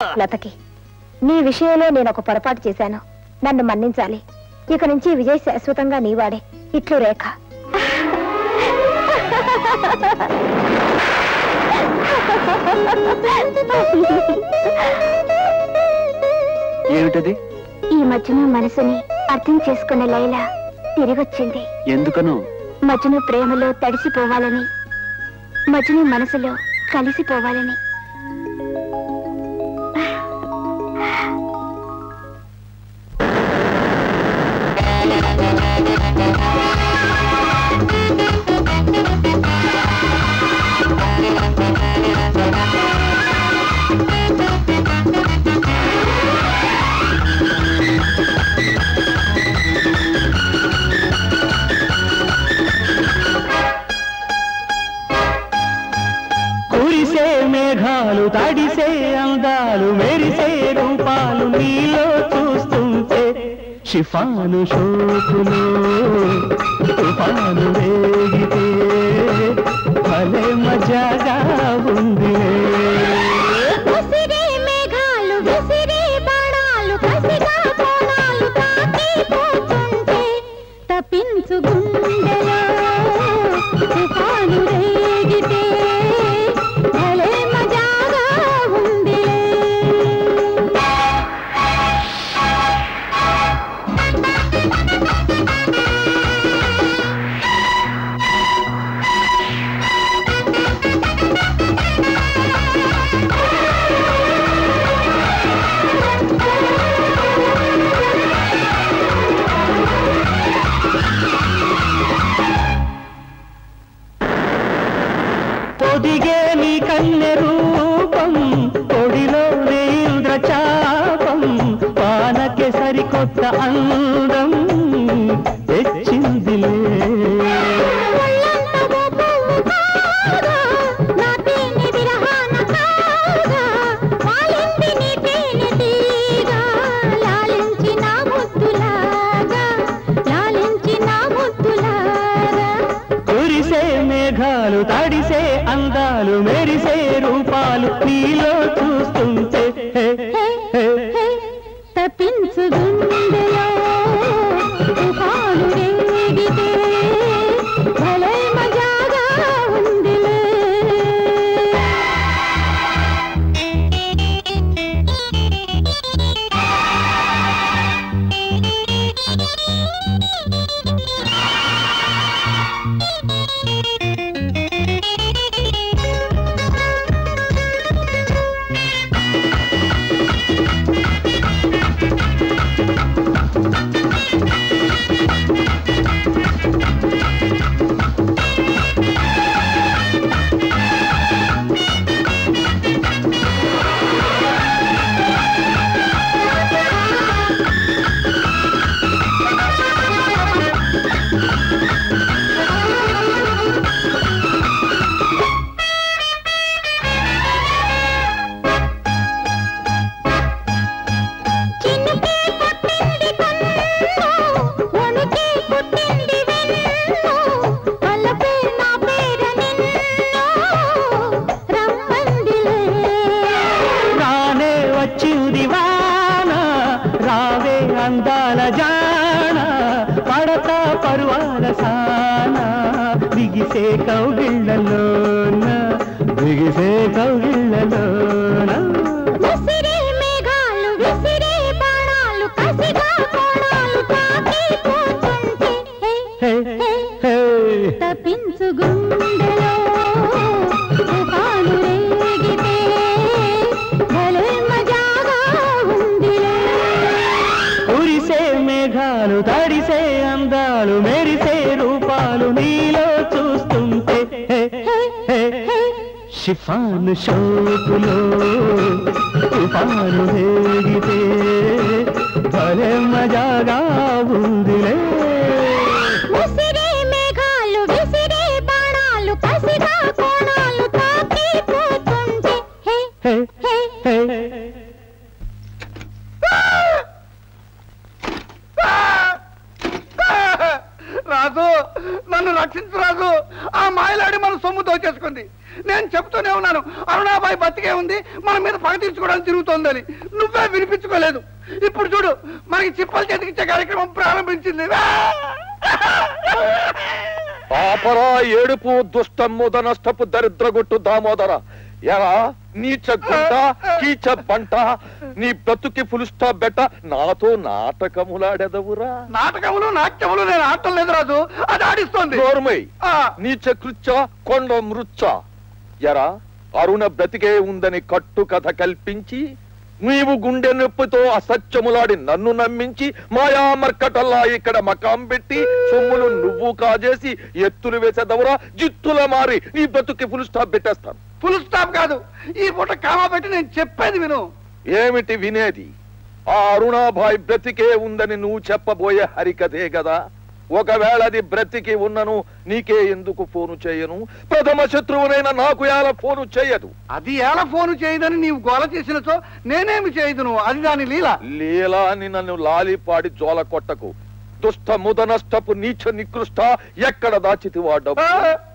లతకి నీ విషయంలో నేను ఒక పొరపాటు చేశాను నన్ను మన్నించాలి ఇక నుంచి విజయ్ శాశ్వతంగా నీవాడే ఇట్లు రేఖ ఏమిటది ఈ మధ్యన మనసుని అర్థం చేసుకున్న లైలా తిరిగొచ్చింది ఎందుకనో మజ్ను ప్రేమలో తడిసిపోవాలని మజ్ను మనసులో కలిసిపోవాలని కురిసే మేఘాలు తడిసే అందాలు మెరిసే రూపాలు నీలో చూస్తుంటే షిఫాను షోకులో తుఫాను రేగితే భలే మజాగా ఉంది విసిరే మేఘాలు విసిరే బాణాలు కసిగా కోణాలు తాకిపోతుంటే తప్పించు గుండెలో తుఫాను రేగితే భలే మజాగా ఉందిలే పొదిగే నీ కన్నె రూపం కొడిలో ఇంద్రచాపం పానకే సరికొత్త అందం తెచ్చిందిలే కురిసే మేఘాలు తడిసే అందాలు మెరిసే రూపాలు నీలో చూస్తుంటే హే, హే, హే. తప్పించు గుండెలో తుఫాను రేగితే భలే మజాగా ఉందిలే చినుకే పుట్టింది కన్ను, వణుకే పుట్టింది వెన్ను, వలపే నా పేర నిన్ను రమ్మందిలే. రానే వచ్చింది వాన రావే అందాల జాన పడతా పరువాల సాన బిగిసే కౌగిళ్ళలోన బిగిసే కౌగిళ్ళలోన విసిరే మేఘాలు, విసిరే బాణాలు, కసిగా కోణాలు తాకిపోతుంటే, హే, హే, హే, హే. తప్పించు గుండెలో తుఫాను రేగితే భలే మజాగా ఉందిలే కురిసే మేఘాలు తడిసే అందాలు మెరిసే రూపాలు నీలో చూస్తుంటే హే, హే, హే. షిఫాను షోకులో తుఫాను రేగితే భలే మజాగా ఉందిలే విసిరే మేఘాలు విసిరే బాణాలు కసిగా కోణాలు తాకిపోతుంటే హే హే, హే హే. రాజు నన్ను రక్షించు రాజు ఆ మాయలాడి మన సొమ్ము దోచేసుకుంది నేను చెప్తూనే ఉన్నాను అరుణాబాయి బతికే ఉంది మన మీద పగ తీర్చుకోవడానికి తిరుగుతోందని నువ్వే వినిపించుకోలేదు ఇప్పుడు చూడు మనకి చిప్పలు చేతికిచ్చే కార్యక్రమం ప్రారంభించింది పాపరా ఏడుపు దుష్టమ్ముద నష్టపు దరిద్రగొట్టు దామోదర ఎరా నీచ గుంట కీచ బంట నీ బ్రతుకి ఫుల్ స్టాప్ బెట్ట నాతో నాటకములాడెదవురా నాటకములు నాట్యములు నేను ఆడటం లేదు రాజు అది ఆడిస్తోంది నోర్మై ఆ, నీచ కృచ్చ కొండ మృచ్చ ఎరా అరుణ బ్రతికే ఉందని కట్టు కథ కల్పించి నీవు గుండె నొప్పితో అసత్యములాడి నన్ను నమ్మించి మాయా మర్కటల్లా ఇక్కడ మకాం పెట్టి సొమ్ములు నువ్వు కాజేసి ఎత్తులు వేసేదవరా జిత్తుల మారి నీ బ్రతుకి ఫుల్ స్టాప్ పెట్టేస్తాను ఫుల్ స్టాప్ కాదు ఈ పూట కామా పెట్టి నేను చెప్పేది విను ఏమిటి వినేది ఆ అరుణాభాయ్ బ్రతికే ఉందని నువ్వు చెప్పబోయే హరికథే కదా ఒకవేళ అది బ్రతికి ఉన్నను నీకే ఎందుకు ఫోను చేయను ప్రథమ శత్రువునైన నాకు ఎలా ఫోను చేయదు అది ఎలా ఫోను చేయదని నీవు గోల చేసినచో నేనేమి చేయదును అది దాని లీల లీలా అని నన్ను లాలిపాడి జోల కొట్టకు దుష్ట ముదనష్టపు నీచ నికృష్ట ఎక్కడ దాచితి ఆ, డబ్బు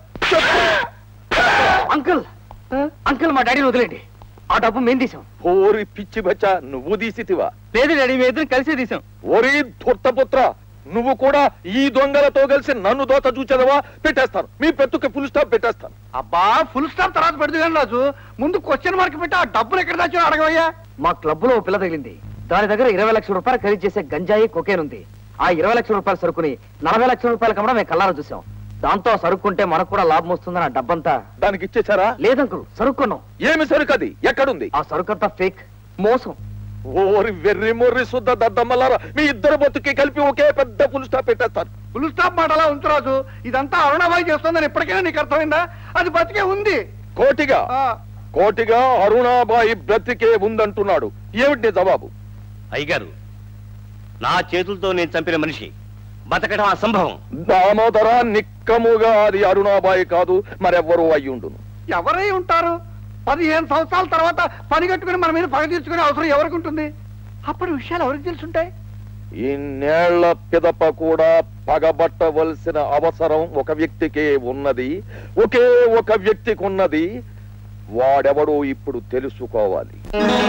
అంకుల్ అంకుల్ మా డాడీని వదిలేండి ఆ డబ్బు మేము తీసాం ఓరి పిచ్చి బచ్చ నువ్వు తీసితివా లేదు డాడీ మేము ఇద్దరం కలిసే తీసాం ఓరి ధూర్తపుత్ర నువ్వు కూడా ఈ దొంగలతో కలిసి నన్ను దోత చూచెదవా పెట్టేస్తాను మీ పెట్టుకి ఫుల్ స్టాప్ పెట్టేస్తాను అబ్బా ఫుల్ స్టాప్ తర్వాత పెడుతు కానీ రాజు ముందు క్వశ్చన్ మార్క్ పెట్టి ఆ డబ్బులు ఎక్కడ దాచో అడగవయ్యా మా క్లబ్ లో ఓ పిల్ల తగిలింది దాని దగ్గర ఇరవై లక్షల రూపాయలు ఖరీదు చేసే గంజాయి కొకేన్ ఉంది ఆ ఇరవై లక్షల రూపాయలు సరుకుని నలభై లక్షల రూపాయలు కమ్మడం మేము కల్లారా చూసాం దాంతో ఆ సరుకుంటే మనకు కూడా లాభం వస్తుందని ఆ డబ్బంతా దానికి ఇచ్చేసారా లేదంకుల్ సరుకున్నాం ఏమి సరుకది ఎక్కడుంది ఆ సరుకంతా ఫేక్ మోసం ఓరి వెర్రి మొర్రి శుద్ధ దద్దమ్మలారా మీ ఇద్దరు బతుకి కలిపి ఒకే పెద్ద ఫుల్ స్టాప్ పెట్టేస్తాను ఫుల్ స్టాప్ మాట అలా ఉంచు రాజు ఇదంతా అరుణాబాయి చేస్తుందని ఇప్పటికైనా నీకు అర్థమైందా అది బతికే ఉంది కోటిగా ఆ, కోటిగా అరుణాబాయి బ్రతికే ఉందంటున్నాడు ఏమిటి నీ జవాబు అయ్యగారు నా చేతులతో నేను చంపిన మనిషి బతకడం అసంభవం దామోదర నిక్కముగా అది అరుణాబాయి కాదు మరెవ్వరూ అయ్యుండును ఎవరై ఉంటారు పదిహేను సంవత్సరాల తర్వాత పని కట్టుకుని మన మీద పగ తీర్చుకునే అవసరం ఎవరికి ఉంటుంది అప్పటి విషయాలు ఎవరికి తెలుసుంటాయి ఇన్నేళ్ల పిదప కూడా పగబట్టవలసిన అవసరం ఒక వ్యక్తికే ఉన్నది ఒకే ఒక వ్యక్తికి ఉన్నది వాడెవడో ఇప్పుడు తెలుసుకోవాలి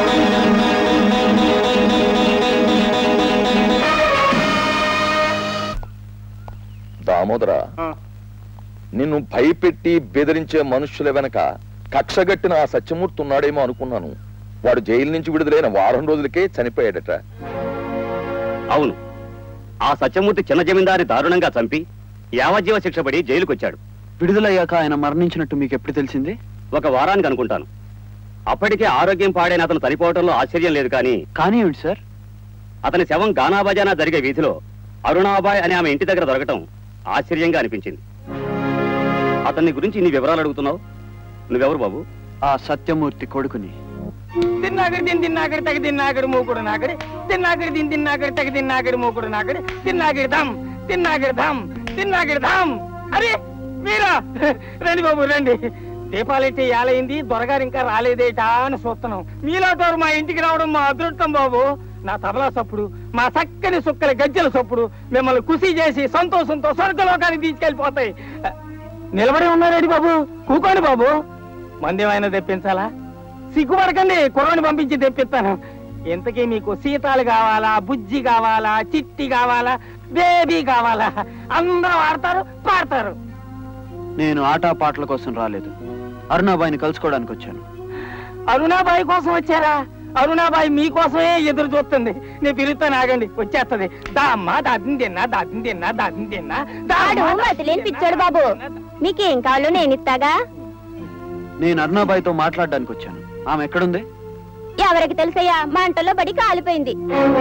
దామోదర ఆ, నిన్ను భయపెట్టి బెదిరించే మనుషుల వెనక కక్షగట్టిన ఆ సత్యమూర్తి ఉన్నాడేమో అనుకున్నాను వాడు జైలు నుంచి విడుదలైన వారం రోజులకే చనిపోయాడట అవును ఆ సత్యమూర్తి చిన్న జమీందారి దారుణంగా చంపి యావజ్జీవ శిక్ష పడి జైలుకొచ్చాడు విడుదలయ్యాక ఆయన మరణించినట్టు మీకు ఎప్పుడు తెలిసింది ఒక వారానికి అనుకుంటాను అప్పటికే ఆరోగ్యం పాడైన అతను చనిపోవడంలో ఆశ్చర్యం లేదు కానీ కానీ ఏమిటి సార్ అతని శవం గానాబజానా జరిగే వీధిలో అరుణాబాయ్ అనే ఆమె ఇంటి దగ్గర దొరకటం ఆశ్చర్యంగా అనిపించింది అతన్ని గురించి నీ వివరాలు అడుగుతున్నావు నువ్వెవరు బాబు ఆ సత్యమూర్తి కొడుకుని తిన్నాకడి దీని తిన్నాకడి తగి తిన్నాకడి మూకుడు నాకడి తిన్నాకడి దీని తిన్నాకడి తగి తిన్నాకడి మూకుడు నాకడి తిన్నాకడి ధాం తిన్నాకడి ధాం తిన్నాకడి ధాం అరే మీరా రండి బాబు రండి దీపాలెట్టి ఏలైంది దొరగారు ఇంకా రాలేదేటా అని చూస్తున్నాం మీలాటోరు మా ఇంటికి రావడం మా అదృష్టం బాబు నా తబలా సప్పుడు మా చక్కని సుక్కల గజ్జల సప్పుడు మిమ్మల్ని ఖుషి చేసి సంతోషంతో స్వర్గలోకానికి తీసుకెళ్లిపోతాయి నిలబడి ఉన్నారేంటి బాబు కూకోండి బాబు మందేమైనా తెప్పించాలా సిగ్గుపడకండి కుర్రాన్ని పంపించి తెప్పిస్తాను ఇంతకీ మీకు సీతాలు కావాలా బుజ్జి కావాలా చిట్టి కావాలా బేబీ కావాలా అందరూ ఆడతారు పాడతారు నేను ఆటా పాటల కోసం రాలేదు అరుణాబాయిని కలుసుకోవడానికి వచ్చాను అరుణాబాయి కోసం వచ్చారా అరుణాబాయి మీకోసమే ఎదురు చూస్తుంది నేను పిలుస్తాను ఆగండి వచ్చేస్తది దా అమ్మా దాదిని తిన్నా దాదిని తిన్నా దాదిని తిన్నా దా వాడు అమ్మా, దాదిని వదిలేని తిన్నా, పిచ్చాడు బాబు మీకేం కావాలో నేను ఇస్తాగా నేను అరుణాబాయితో మాట్లాడడానికి వచ్చాను ఆమె ఎక్కడుంది ఎవరికి తెలుసయ్యా మంటల్లో పడి కాలిపోయింది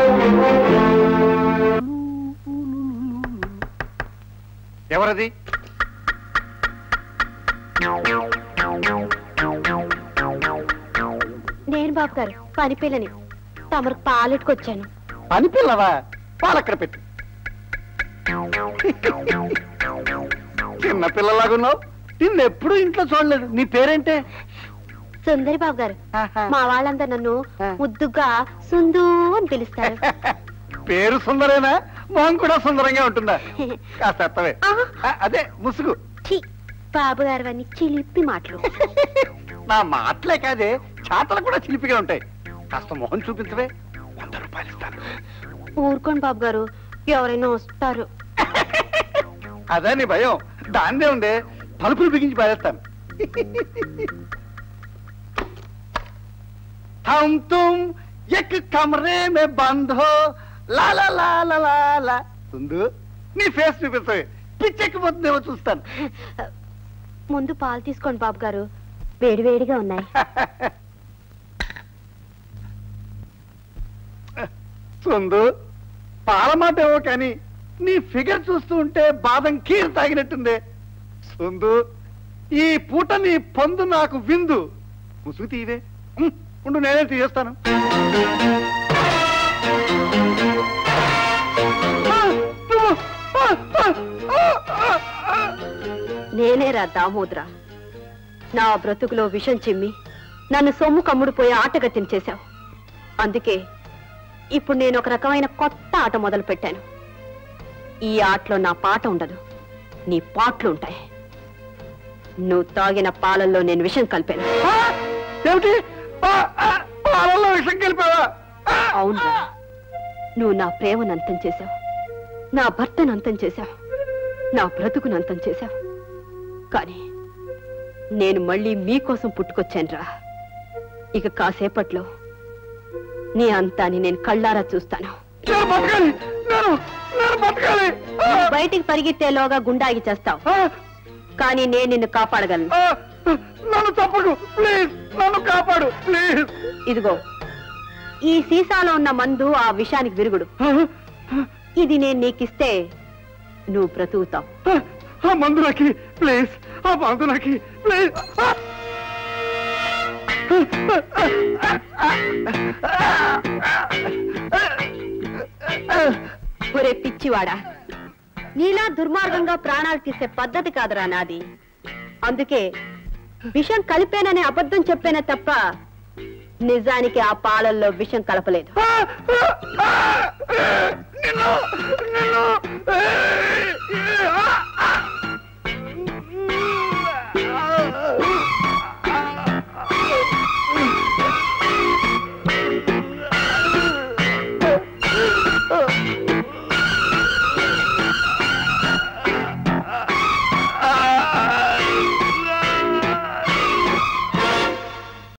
ఎవరది నేను బాబు గారు పని పిల్లని తమరికి పాలెట్టుకొచ్చాను పని పిల్లవా పాలక్కడ పెట్టు చిన్న పిల్లలాగున్నావు నిన్ను ఎప్పుడు ఇంట్లో చూడలేదు నీ పేరేంటే సుందరి బాబు గారు మా వాళ్ళందరూ నన్ను ముద్దుగా సుందు అని పిలుస్తారు పేరు సుందరేనా మొహం కూడా సుందరంగా ఉంటుందా కాస్త ఎత్తవే ఆహా. ఆ, అదే ముసుగు ఛీ, బాబు గారు అన్ని చిలిపి మాటలు నా మాటలే కాదే చాతలు కూడా చిలిపిగా ఉంటాయి కాస్త మొహం చూపించవే వంద రూపాయలు ఇస్తాను ఊరుకోండి బాబు గారు ఎవరైనా వస్తారు అదే నీ భయం దాన్నే ఉందే తలుపులు బిగించి పారేస్తాను हम तुम एक कमरे में बंद हो లా లా లా లా లా లా ముందు నీ ఫేస్ చూపిస్తాయి పిచ్చెక్కిపోతుందేమో చూస్తాను ముందు పాలు తీసుకోండి బాబు గారు వేడివేడిగా ఉన్నాయి సుందు పాలమాట ఏవో కానీ నీ ఫిగర్ చూస్తూ ఉంటే బాదం కీరు తాగినట్టుంది సుందు ఈ పూట నీ పొందు నాకు విందు ముసుగు తీవే ఉమ్, ఉండు నేనే తీయేస్తాను ఆ, నువ్వు, ఆ, ఆ, ఆ, ఆ, ఆ. నేనేరా దామోద్ర నా బ్రతుకులో విషం చిమ్మి నన్ను సొమ్ము కమ్ముడుపోయే ఆటగత్తిని చేశావు అందుకే ఇప్పుడు నేను ఒక రకమైన కొత్త ఆట మొదలు పెట్టాను ఈ ఆటలో నా పాట ఉండదు నీ పాటలు ఉంటాయి నువ్వు తాగిన పాలల్లో నేను విషం కలిపాను ఆ, ఏమిటి ఆ, ఆ, పాలల్లో విషం కలిపావా ఆ, అవునరా నువ్వు నా ప్రేమను అంతం చేశావు నా భర్తను అంతం చేశావు నా బ్రతుకును అంతం చేశావు కానీ నేను మళ్ళీ మీకోసం పుట్టుకొచ్చానురా ఇక కాసేపట్లో నీ అంతాన్ని నేను కళ్ళారా చూస్తాను నేను బతకాలి నేను నేను బతకాలి ఆ, నువ్వు బయటికి పరిగెత్తేలోగా గుండాగి చేస్తావు ఆ, కానీ నేను నిన్ను కాపాడగలను ఆ, నన్ను తప్పకు ప్లీజ్ నన్ను కాపాడు ప్లీజ్ ఇదిగో ఈ సీసాలో ఉన్న మందు ఆ విషానికి విరుగుడు ఇది నేను నీకిస్తే నువ్వు బ్రతుకుతావు ఆ మందు నాకి ప్లీజ్ ఆ మందు నాకి ప్లీజ్ ఒరే పిచ్చివాడా నీలా దుర్మార్గంగా ప్రాణాలు తీసే పద్ధతి కాదురా నాది అందుకే విషం కలిపాననే అబద్ధం చెప్పానే తప్ప నిజానికి ఆ పాలల్లో విషం కలపలేదు నిన్ను నిన్ను